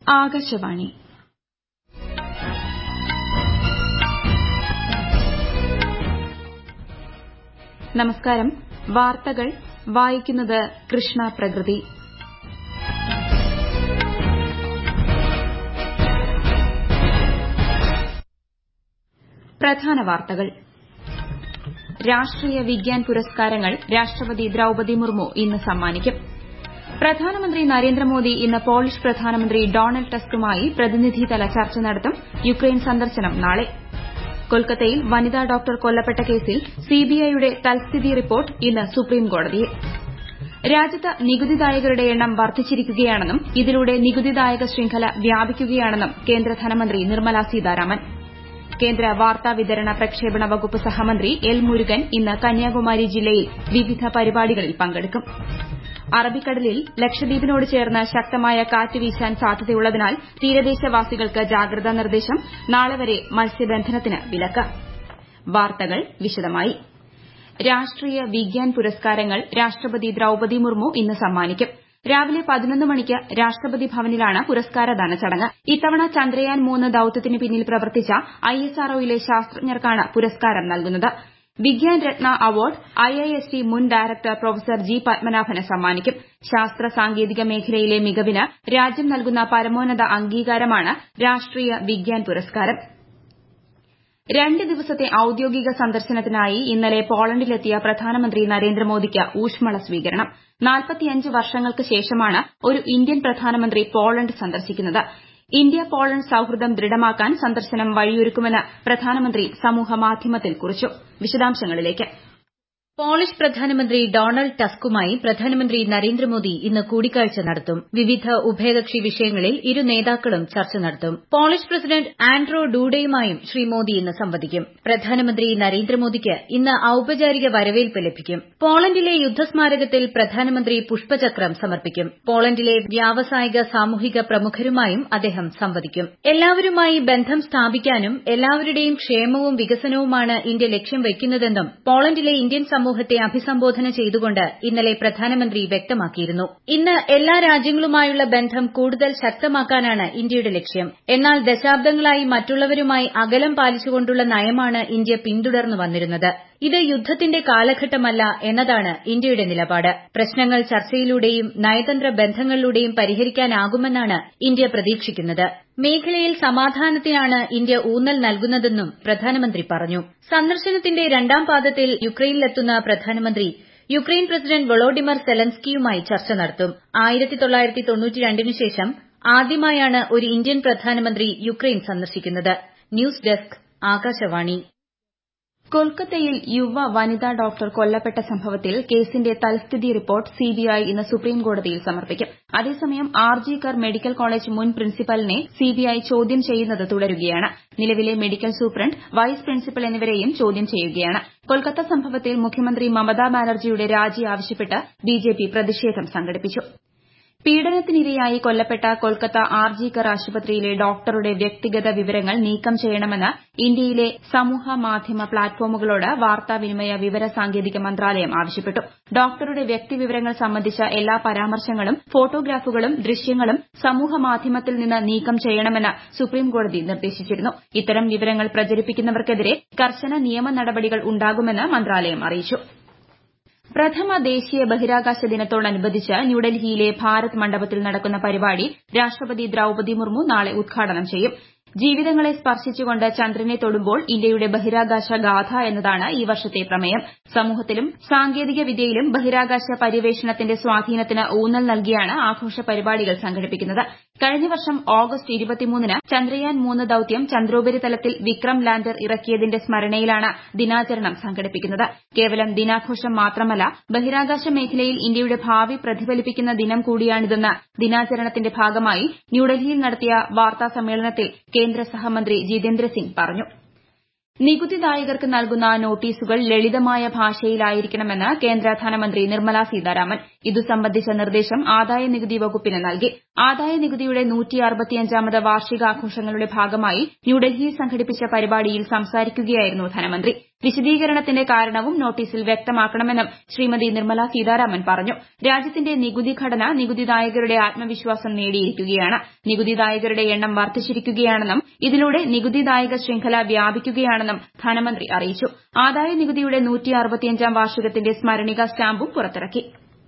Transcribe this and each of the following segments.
ആകാശവാണി നമസ്കാരം വാർത്തകൾ വായിക്കുന്നത് കൃഷ്ണ പ്രകൃതി പ്രധാന വാർത്തകൾ രാഷ്ട്രീയ വിഗ്യാൻ പുരസ്കാരങ്ങൾ രാഷ്ട്രപതി ദ്രൌപതി മുർമു ഇന്ന് സമ്മാനിക്കും പ്രധാനമന്ത്രി നരേന്ദ്രമോദി ഇന്ന് പോളിഷ് പ്രധാനമന്ത്രി ഡൊണാൾഡ് ടസ്കുമായി പ്രതിനിധിതല ചർച്ച നടത്തും യുക്രൈൻ സന്ദർശനം നാളെ കൊൽക്കത്തയിൽ വനിതാ ഡോക്ടർ കൊല്ലപ്പെട്ട കേസിൽ സിബിഐയുടെ തൽസ്ഥിതി റിപ്പോർട്ട് ഇന്ന് സുപ്രീംകോടതിയിൽ രാജ്യത്ത് നികുതിദായകരുടെ എണ്ണം വർദ്ധിച്ചിരിക്കുകയാണെന്നും ഇതിലൂടെ നികുതിദായക ശൃംഖല വ്യാപിക്കുകയാണെന്നും കേന്ദ്ര ധനമന്ത്രി നിർമ്മല സീതാരാമൻ കേന്ദ്ര വാർത്താ വിതരണ പ്രക്ഷേപണ വകുപ്പ് സഹമന്ത്രി എൽ മുരുകൻ ഇന്ന് കന്യാകുമാരി ജില്ലയിൽ വിവിധ പരിപാടികളിൽ പങ്കെടുക്കും അറബിക്കടലിൽ ലക്ഷദ്വീപിനോട് ചേർന്ന് ശക്തമായ കാറ്റ് വീശാൻ സാധ്യതയുള്ളതിനാൽ തീരദേശവാസികൾക്ക് ജാഗ്രതാ നിർദ്ദേശം നാളെ വരെ മത്സ്യബന്ധനത്തിന് വിലക്ക് വാർത്തകൾ വിശദമായി രാഷ്ട്രീയ വിഗ്യാൻ പുരസ്കാരങ്ങൾ രാഷ്ട്രപതി ദ്രൌപതി മുർമു ഇന്ന് സമ്മാനിക്കും രാവിലെ പതിനൊന്ന് മണിക്ക് രാഷ്ട്രപതി ഭവനിലാണ് പുരസ്കാരദാന ചടങ്ങ് ഇത്തവണ ചന്ദ്രയാൻ മൂന്ന് ദൌത്യത്തിന് പിന്നിൽ പ്രവർത്തിച്ച ഐഎസ്ആർഒയിലെ ശാസ്ത്രജ്ഞർക്കാണ് പുരസ്കാരം നൽകുന്നത് വിഗ്യാൻ രത്ന അവാർഡ് ഐഐഎസ്ടി മുൻ ഡയറക്ടർ പ്രൊഫസർ ജി പത്മനാഭന് സമ്മാനിക്കും ശാസ്ത്ര സാങ്കേതിക മേഖലയിലെ മികവിന് രാജ്യം നൽകുന്ന പരമോന്നത അംഗീകാരമാണ് രാഷ്ട്രീയ വിഗ്യാൻ പുരസ്കാരം രണ്ട് ദിവസത്തെ ഔദ്യോഗിക സന്ദർശനത്തിനായി ഇന്നലെ പോളണ്ടിലെത്തിയ പ്രധാനമന്ത്രി നരേന്ദ്രമോദിക്ക് ഊഷ്മള സ്വീകരണം വർഷങ്ങൾക്ക് ശേഷമാണ് ഒരു ഇന്ത്യൻ പ്രധാനമന്ത്രി പോളണ്ട് സന്ദർശിക്കുന്നത് ഇന്ത്യ പോളണ്ട് സൌഹൃദം ദൃഢമാക്കാൻ സന്ദർശനം വഴിയൊരുക്കുമെന്ന് പ്രധാനമന്ത്രി സമൂഹമാധ്യമത്തിൽ കുറിച്ചു വിശദാംശങ്ങളിലേക്ക് പോളിഷ് പ്രധാനമന്ത്രി ഡൊണാൾഡ് ടസ്കുമായി പ്രധാനമന്ത്രി നരേന്ദ്രമോദി ഇന്ന് കൂടിക്കാഴ്ച നടത്തും വിവിധ ഉഭയകക്ഷി വിഷയങ്ങളിൽ ഇരു നേതാക്കളും ചർച്ച നടത്തും പോളിഷ് പ്രസിഡന്റ് ആൻഡ്രോ ഡൂഡയുമായും ശ്രീ മോദി ഇന്ന് സംവദിക്കും പ്രധാനമന്ത്രി നരേന്ദ്രമോദിക്ക് ഇന്ന് ഔപചാരിക വരവേൽപ്പ് ലഭിക്കും പോളണ്ടിലെ യുദ്ധസ്മാരകത്തിൽ പ്രധാനമന്ത്രി പുഷ്പചക്രം സമർപ്പിക്കും പോളണ്ടിലെ വ്യാവസായിക സാമൂഹിക പ്രമുഖരുമായും അദ്ദേഹം സംവദിക്കും എല്ലാവരുമായി ബന്ധം സ്ഥാപിക്കാനും എല്ലാവരുടെയും ക്ഷേമവും വികസനവുമാണ് ഇന്ത്യ ലക്ഷ്യം വയ്ക്കുന്നതെന്നും പോളണ്ടിലെ ഇന്ത്യൻ സമൂഹത്തെ അഭിസംബോധന ചെയ്തുകൊണ്ട് ഇന്നലെ പ്രധാനമന്ത്രി വ്യക്തമാക്കിയിരുന്നു ഇന്ന് എല്ലാ രാജ്യങ്ങളുമായുള്ള ബന്ധം കൂടുതൽ ശക്തമാക്കാനാണ് ഇന്ത്യയുടെ ലക്ഷ്യം എന്നാൽ ദശാബ്ദങ്ങളായി മറ്റുള്ളവരുമായി അകലം പാലിച്ചുകൊണ്ടുള്ള നയമാണ് ഇന്ത്യ പിന്തുടർന്നു വന്നിരുന്നത് ഇത് യുദ്ധത്തിന്റെ കാലഘട്ടമല്ല എന്നതാണ് ഇന്ത്യയുടെ നിലപാട് പ്രശ്നങ്ങൾ ചർച്ചയിലൂടെയും നയതന്ത്ര ബന്ധങ്ങളിലൂടെയും പരിഹരിക്കാനാകുമെന്നാണ് ഇന്ത്യ പ്രതീക്ഷിക്കുന്നത് മേഖലയിൽ സമാധാനത്തിനാണ് ഇന്ത്യ ഊന്നൽ നൽകുന്നതെന്നും പ്രധാനമന്ത്രി പറഞ്ഞു സന്ദർശനത്തിന്റെ രണ്ടാം പാദത്തിൽ യുക്രൈനിലെത്തുന്ന പ്രധാനമന്ത്രി യുക്രൈൻ പ്രസിഡന്റ് വൊളോഡിമർ സെലൻസ്കിയുമായി ചർച്ച നടത്തും ന് ശേഷം ആദ്യമായാണ് ഒരു ഇന്ത്യൻ പ്രധാനമന്ത്രി യുക്രൈൻ സന്ദർശിക്കുന്നത് ന്യൂസ് ഡെസ്ക് ആകാശവാണി കൊൽക്കത്തയിൽ യുവ വനിതാ ഡോക്ടർ കൊല്ലപ്പെട്ട സംഭവത്തിൽ കേസിന്റെ തൽസ്ഥിതി റിപ്പോർട്ട് സിബിഐ ഇന്ന് സുപ്രീംകോടതിയിൽ സമർപ്പിക്കും അതേസമയം ആർജി കർ മെഡിക്കൽ കോളേജ് മുൻ പ്രിൻസിപ്പലിനെ സിബിഐ ചോദ്യം ചെയ്യുന്നത് തുടരുകയാണ് നിലവിലെ മെഡിക്കൽ സൂപ്രണ്ട് വൈസ് പ്രിൻസിപ്പൽ എന്നിവരെയും ചോദ്യം ചെയ്യുകയാണ് കൊൽക്കത്ത സംഭവത്തിൽ മുഖ്യമന്ത്രി മമതാ ബാനർജിയുടെ രാജി ആവശ്യപ്പെട്ട് ബിജെപി പ്രതിഷേധം സംഘടിപ്പിച്ചു പീഡനത്തിനിരയായി കൊല്ലപ്പെട്ട കൊൽക്കത്ത ആർജി കർ ആശുപത്രിയിലെ ഡോക്ടറുടെ വ്യക്തിഗത വിവരങ്ങൾ നീക്കം ചെയ്യണമെന്ന് ഇന്ത്യയിലെ സമൂഹ മാധ്യമ പ്ലാറ്റ്ഫോമുകളോട് വാർത്താവിനിമയ വിവര സാങ്കേതിക മന്ത്രാലയം ആവശ്യപ്പെട്ടു ഡോക്ടറുടെ വ്യക്തിവിവരങ്ങൾ സംബന്ധിച്ച എല്ലാ പരാമർശങ്ങളും ഫോട്ടോഗ്രാഫുകളും ദൃശ്യങ്ങളും സമൂഹ മാധ്യമത്തിൽ നിന്ന് നീക്കം ചെയ്യണമെന്ന് സുപ്രീംകോടതി നിർദ്ദേശിച്ചിരുന്നു ഇത്തരം വിവരങ്ങൾ പ്രചരിപ്പിക്കുന്നവർക്കെതിരെ കർശന നിയമ നടപടികൾ ഉണ്ടാകുമെന്ന് മന്ത്രാലയം അറിയിച്ചു പ്രഥമ ദേശീയ ബഹിരാകാശ ദിനത്തോടനുബന്ധിച്ച് ന്യൂഡൽഹിയിലെ ഭാരത് മണ്ഡപത്തിൽ നടക്കുന്ന പരിപാടി രാഷ്ട്രപതി ദ്രൌപതി മുർമു നാളെ ഉദ്ഘാടനം ചെയ്യും ജീവിതങ്ങളെ സ്പർശിച്ചുകൊണ്ട് ചന്ദ്രനെ തൊടുമ്പോൾ ഇന്ത്യയുടെ ബഹിരാകാശ ഗാഥ എന്നതാണ് ഈ വർഷത്തെ പ്രമേയം സമൂഹത്തിലും സാങ്കേതിക വിദ്യയിലും ബഹിരാകാശ പര്യവേഷണത്തിന്റെ സ്വാധീനത്തിന് ഊന്നൽ നൽകിയാണ് ആഘോഷ പരിപാടികൾ സംഘടിപ്പിക്കുന്നത് കഴിഞ്ഞ വർഷം ഓഗസ്റ്റ് ന് ചന്ദ്രയാൻ മൂന്ന് ദൌത്യം ചന്ദ്രോപരിതലത്തിൽ വിക്രം ലാൻഡർ ഇറക്കിയതിന്റെ സ്മരണയിലാണ് ദിനാചരണം സംഘടിപ്പിക്കുന്നത് കേവലം ദിനാഘോഷം മാത്രമല്ല ബഹിരാകാശ മേഖലയിൽ ഇന്ത്യയുടെ ഭാവി പ്രതിഫലിപ്പിക്കുന്ന ദിനം കൂടിയാണിതെന്ന് ദിനാചരണത്തിന്റെ ഭാഗമായി ന്യൂഡൽഹിയിൽ നടത്തിയ വാർത്താ സമ്മേളനത്തിൽ കേന്ദ്ര സഹമന്ത്രി ജിതേന്ദ്ര സിംഗ് പറഞ്ഞു നികുതിദായകർക്ക് നൽകുന്ന നോട്ടീസുകൾ ലളിതമായ ഭാഷയിലായിരിക്കണമെന്ന് കേന്ദ്ര ധനമന്ത്രി നിർമ്മല സീതാരാമൻ ഇതു സംബന്ധിച്ച നിർദ്ദേശം ആദായ നികുതി വകുപ്പിന് നൽകി ആദായ നികുതിയുടെ നൂറ്റിയറുപത്തിയഞ്ചാമത് വാർഷികാഘോഷങ്ങളുടെ ഭാഗമായി ന്യൂഡൽഹിയിൽ സംഘടിപ്പിച്ച പരിപാടിയിൽ സംസാരിക്കുകയായിരുന്നു ധനമന്ത്രി വിശദീകരണത്തിന്റെ കാരണവും നോട്ടീസിൽ വ്യക്തമാക്കണമെന്നും ശ്രീമതി നിർമ്മല സീതാരാമൻ പറഞ്ഞു രാജ്യത്തിന്റെ നികുതി ഘടന നികുതിദായകരുടെ ആത്മവിശ്വാസം നേടിയിരിക്കുകയാണ് നികുതിദായകരുടെ എണ്ണം വർദ്ധിച്ചിരിക്കുകയാണെന്നും ഇതിലൂടെ നികുതിദായക ശൃംഖല വ്യാപിക്കുകയാണെന്നും ധനമന്ത്രി അറിയിച്ചു ആദായ നികുതിയുടെ നൂറ്റിയറുപത്തിയഞ്ചാം വാർഷികത്തിന്റെ സ്മരണിക സ്റ്റാമ്പും പുറത്തിറക്കി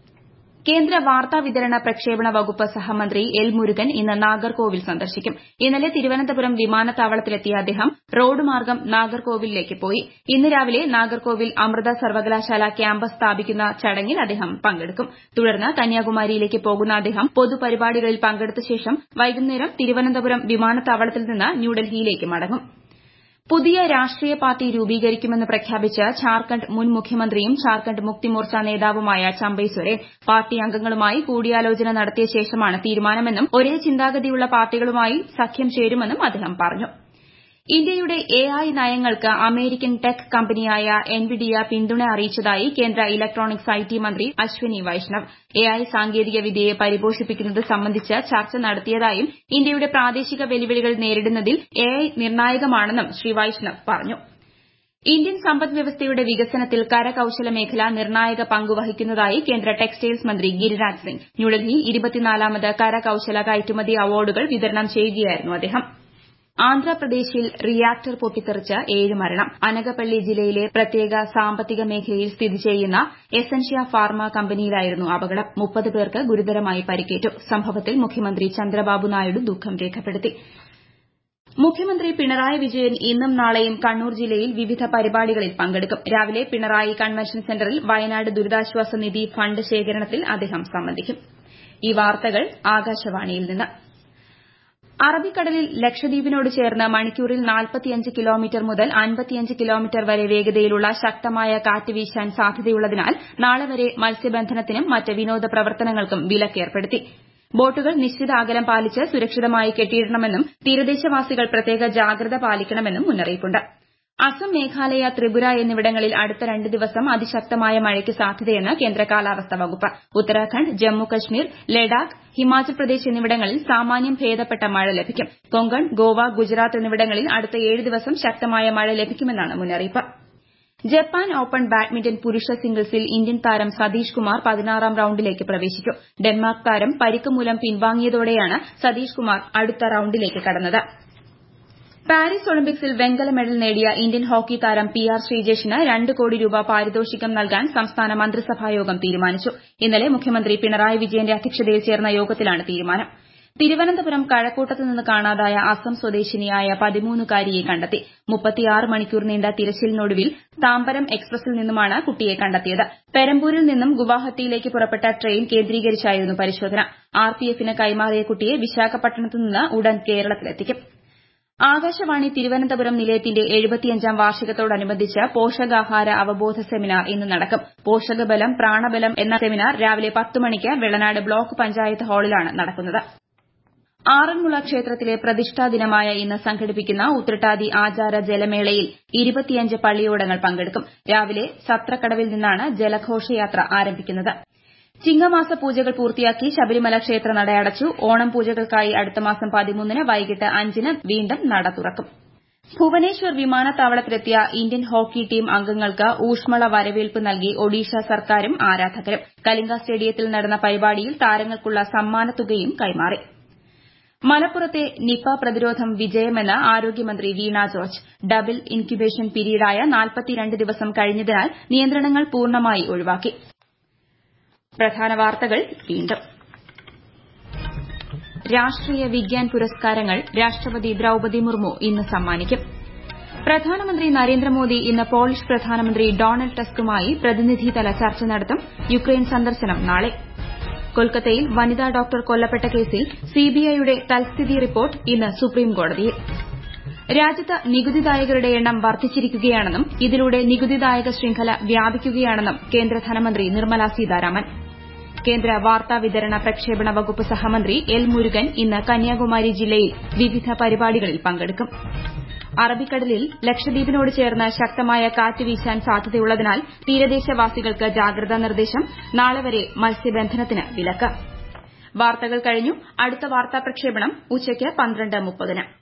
കേന്ദ്ര വാർത്താ വിതരണ പ്രക്ഷേപണ വകുപ്പ് സഹമന്ത്രി എൽ മുരുകൻ ഇന്ന് നാഗർകോവിൽ സന്ദർശിക്കും ഇന്നലെ തിരുവനന്തപുരം വിമാനത്താവളത്തിലെത്തിയ അദ്ദേഹം റോഡ് മാർഗ്ഗം നാഗർകോവിലിലേക്ക് പോയി ഇന്ന് രാവിലെ നാഗർകോവിൽ അമൃത സർവകലാശാല ക്യാമ്പസ് സ്ഥാപിക്കുന്ന ചടങ്ങിൽ അദ്ദേഹം പങ്കെടുക്കും തുടർന്ന് കന്യാകുമാരിയിലേക്ക് പോകുന്ന അദ്ദേഹം പൊതുപരിപാടികളിൽ പങ്കെടുത്ത ശേഷം വൈകുന്നേരം തിരുവനന്തപുരം വിമാനത്താവളത്തിൽ നിന്ന് ന്യൂഡൽഹിയിലേക്ക് മടങ്ങും പുതിയ രാഷ്ട്രീയ പാർട്ടി രൂപീകരിക്കുമെന്ന് പ്രഖ്യാപിച്ച് ഝാർഖണ്ഡ് മുൻ മുഖ്യമന്ത്രിയും ഝാർഖണ്ഡ് മുക്തി മോർച്ച നേതാവുമായ ചമ്പൈ സൊരേൻ പാർട്ടി അംഗങ്ങളുമായി കൂടിയാലോചന നടത്തിയ ശേഷമാണ് തീരുമാനമെന്നും ഒരേ ചിന്താഗതിയുള്ള പാർട്ടികളുമായി സഖ്യം ചേരുമെന്നും അദ്ദേഹം പറഞ്ഞു ഇന്ത്യയുടെ എഐ നയങ്ങൾക്ക് അമേരിക്കൻ ടെക് കമ്പനിയായ എൻവിഡിയ പിന്തുണ അറിയിച്ചതായി കേന്ദ്ര ഇലക്ട്രോണിക്സ് ഐടി മന്ത്രി അശ്വനി വൈഷ്ണവ് എഐ സാങ്കേതിക വിദ്യയെ പരിപോഷിപ്പിക്കുന്നത് സംബന്ധിച്ച് ചർച്ച നടത്തിയതായും ഇന്ത്യയുടെ പ്രാദേശിക വെല്ലുവിളികൾ നേരിടുന്നതിൽ എഐ നിർണായകമാണെന്നും ശ്രീ വൈഷ്ണവ് പറഞ്ഞു ഇന്ത്യൻ സമ്പദ് വ്യവസ്ഥയുടെ വികസനത്തിൽ കരകൌശല മേഖല നിർണായക പങ്ക് വഹിക്കുന്നതായി കേന്ദ്ര ടെക്സ്റ്റൈൽസ് മന്ത്രി ഗിരിരാജ് സിംഗ് ന്യൂഡൽഹിയിൽ ഇരുപത്തിനാലാമത് കരകൌശല കയറ്റുമതി അവാർഡുകൾ വിതരണം ചെയ്യുകയായിരുന്നു അദ്ദേഹം ആന്ധ്രാപ്രദേശിൽ റിയാക്ടർ പൊട്ടിത്തെറിച്ച് ഏഴ് മരണം അനകപ്പള്ളി ജില്ലയിലെ പ്രത്യേക സാമ്പത്തിക മേഖലയിൽ സ്ഥിതി ചെയ്യുന്ന എസൻഷ്യ ഫാർമ കമ്പനിയിലായിരുന്നു അപകടം മുപ്പത് പേർക്ക് ഗുരുതരമായി പരിക്കേറ്റു സംഭവത്തിൽ മുഖ്യമന്ത്രി ചന്ദ്രബാബു നായിഡു ദുഃഖം രേഖപ്പെടുത്തി മുഖ്യമന്ത്രി പിണറായി വിജയൻ ഇന്നും നാളെയും കണ്ണൂർ ജില്ലയിൽ വിവിധ പരിപാടികളിൽ പങ്കെടുക്കും രാവിലെ പിണറായി കൺവെൻഷൻ സെന്ററിൽ വയനാട് ദുരിതാശ്വാസ നിധി ഫണ്ട് ശേഖരണത്തിൽ അദ്ദേഹം സംബന്ധിക്കും ഈ വാർത്തകൾ ആകാശവാണിയിൽ നിന്ന് അറബിക്കടലിൽ ലക്ഷദ്വീപിനോട് ചേർന്ന് മണിക്കൂറിൽ നാൽപ്പത്തിയഞ്ച് കിലോമീറ്റർ മുതൽ അൻപത്തിയഞ്ച് കിലോമീറ്റർ വരെ വേഗതയിലുള്ള ശക്തമായ കാറ്റ് വീശാൻ സാധ്യതയുള്ളതിനാൽ നാളെ വരെ മത്സ്യബന്ധനത്തിനും മറ്റ് വിനോദ പ്രവർത്തനങ്ങൾക്കും വിലക്കേർപ്പെടുത്തി ബോട്ടുകൾ നിശ്ചിത അകലം പാലിച്ച് സുരക്ഷിതമായി കെട്ടിയിടണമെന്നും തീരദേശവാസികൾ പ്രത്യേക ജാഗ്രത പാലിക്കണമെന്നും മുന്നറിയിപ്പുണ്ട് അസം മേഘാലയ ത്രിപുര എന്നിവിടങ്ങളിൽ അടുത്ത രണ്ട് ദിവസം അതിശക്തമായ മഴയ്ക്ക് സാധ്യതയെന്ന് കേന്ദ്ര കാലാവസ്ഥാ വകുപ്പ് ഉത്തരാഖണ്ഡ് ജമ്മു കശ്മീർ ലഡാക്ക് ഹിമാചൽ പ്രദേശ് എന്നിവിടങ്ങളിൽ സാമാന്യം ഭേദപ്പെട്ട മഴ ലഭിക്കും കൊങ്കൺ ഗോവ ഗുജറാത്ത് എന്നിവിടങ്ങളിൽ അടുത്ത ഏഴ് ദിവസം ശക്തമായ മഴ ലഭിക്കുമെന്നാണ് മുന്നറിയിപ്പ് ജപ്പാൻ ഓപ്പൺ ബാഡ്മിന്റൺ പുരുഷ സിംഗിൾസിൽ ഇന്ത്യൻ താരം സതീഷ് കുമാർ പതിനാറാം റൌണ്ടിലേക്ക് പ്രവേശിച്ചു ഡെൻമാർക്ക് താരം പരിക്ക് മൂലം പിൻവാങ്ങിയതോടെയാണ് സതീഷ് കുമാർ അടുത്ത റൌണ്ടിലേക്ക് കടന്നത് പാരീസ് ഒളിമ്പിക്സിൽ വെങ്കല മെഡൽ നേടിയ ഇന്ത്യൻ ഹോക്കി താരം പി ആർ ശ്രീജേഷിന് രണ്ട് കോടി രൂപ പാരിതോഷികം നൽകാൻ സംസ്ഥാന മന്ത്രിസഭായോഗം തീരുമാനിച്ചു ഇന്നലെ മുഖ്യമന്ത്രി പിണറായി വിജയന്റെ അധ്യക്ഷതയിൽ ചേർന്ന യോഗത്തിലാണ് തീരുമാനം തിരുവനന്തപുരം കഴക്കൂട്ടത്ത് നിന്ന് കാണാതായ അസം സ്വദേശിനിയായ പതിമൂന്നുകാരിയെ കണ്ടെത്തി മുപ്പത്തിയാറ് മണിക്കൂർ നീണ്ട തിരച്ചിലിനൊടുവിൽ താമ്പരം എക്സ്പ്രസിൽ നിന്നുമാണ് കുട്ടിയെ കണ്ടെത്തിയത് പെരമ്പൂരിൽ നിന്നും ഗുവാഹത്തിയിലേക്ക് പുറപ്പെട്ട ട്രെയിൻ കേന്ദ്രീകരിച്ചായിരുന്നു പരിശോധന ആർപിഎഫിന് കൈമാറിയ കുട്ടിയെ വിശാഖപട്ടണത്ത് നിന്ന് ഉടൻ കേരളത്തിലെത്തിക്കും ആകാശവാണി തിരുവനന്തപുരം നിലയത്തിന്റെ എഴുപത്തിയഞ്ചാം വാർഷികത്തോടനുബന്ധിച്ച് പോഷകാഹാര അവബോധ സെമിനാർ ഇന്ന് നടക്കും പോഷകബലം പ്രാണബലം എന്ന സെമിനാർ രാവിലെ പത്ത് മണിക്ക് വെള്ളനാട് ബ്ലോക്ക് പഞ്ചായത്ത് ഹാളിലാണ് നടക്കുന്നത് ആറന്മുള ക്ഷേത്രത്തിലെ പ്രതിഷ്ഠാ ദിനമായ ഇന്ന് സംഘടിപ്പിക്കുന്ന ഉത്രട്ടാതി ആചാര ജലമേളയിൽ ഇരുപത്തിയഞ്ച് പള്ളിയോടങ്ങൾ പങ്കെടുക്കും രാവിലെ സത്രക്കടവിൽ നിന്നാണ് ജലഘോഷയാത്ര ആരംഭിക്കുന്നത് ചിങ്ങമാസ പൂജകൾ പൂർത്തിയാക്കി ശബരിമല ക്ഷേത്ര നട അടച്ചു ഓണം പൂജകൾക്കായി അടുത്ത മാസം പതിമൂന്നിന് വൈകിട്ട് അഞ്ചിന് വീണ്ടും നട തുറക്കും ഭുവനേശ്വർ വിമാനത്താവളത്തിലെത്തിയ ഇന്ത്യൻ ഹോക്കി ടീം അംഗങ്ങൾക്ക് ഊഷ്മള വരവേൽപ്പ് നൽകി ഒഡീഷ സർക്കാരും ആരാധകരും കലിംഗ സ്റ്റേഡിയത്തിൽ നടന്ന പരിപാടിയിൽ താരങ്ങൾക്കുള്ള സമ്മാനത്തുകയും കൈമാറി മലപ്പുറത്തെ നിപ പ്രതിരോധം വിജയമെന്ന് ആരോഗ്യമന്ത്രി വീണ ജോർജ് ഡബിൾ ഇൻക്യുബേഷൻ പീരീഡായ നാൽപ്പത്തിരണ്ട് ദിവസം കഴിഞ്ഞതിനാൽ നിയന്ത്രണങ്ങൾ പൂർണ്ണമായി ഒഴിവാക്കി പ്രധാന വാർത്തകൾ വീണ്ടും രാഷ്ട്രീയ വിഗ്യാൻ പുരസ്കാരങ്ങൾ രാഷ്ട്രപതി ദ്രൌപതി മുർമു ഇന്ന് സമ്മാനിക്കും പ്രധാനമന്ത്രി നരേന്ദ്രമോദി ഇന്ന് പോളിഷ് പ്രധാനമന്ത്രി ഡൊണാൾഡ് ടസ്കുമായി പ്രതിനിധിതല ചർച്ച നടത്തും യുക്രൈൻ സന്ദർശനം നാളെ കൊൽക്കത്തയിൽ വനിതാ ഡോക്ടർ കൊല്ലപ്പെട്ട കേസിൽ സിബിഐയുടെ തൽസ്ഥിതി റിപ്പോർട്ട് ഇന്ന് സുപ്രീംകോടതിയിൽ രാജ്യത്ത് നികുതിദായകരുടെ എണ്ണം വർദ്ധിച്ചിരിക്കുകയാണെന്നും ഇതിലൂടെ നികുതിദായക ശൃംഖല വ്യാപിക്കുകയാണെന്നും കേന്ദ്ര ധനമന്ത്രി നിർമ്മല സീതാരാമൻ കേന്ദ്ര വാർത്താ വിതരണ പ്രക്ഷേപണ വകുപ്പ് സഹമന്ത്രി എൽ മുരുകൻ ഇന്ന് കന്യാകുമാരി ജില്ലയിൽ വിവിധ പരിപാടികളിൽ പങ്കെടുക്കും അറബിക്കടലിൽ ലക്ഷദ്വീപിനോട് ചേർന്ന് ശക്തമായ കാറ്റ് വീശാൻ സാധ്യതയുള്ളതിനാൽ തീരദേശവാസികൾക്ക് ജാഗ്രതാ നിർദ്ദേശം നാളെ വരെ മത്സ്യബന്ധനത്തിന് വിലക്ക് വാർത്തകൾ കഴിഞ്ഞു അടുത്ത വാർത്താ പ്രക്ഷേപണം ഉച്ചയ്ക്ക് പന്ത്രണ്ട് മുപ്പതിന്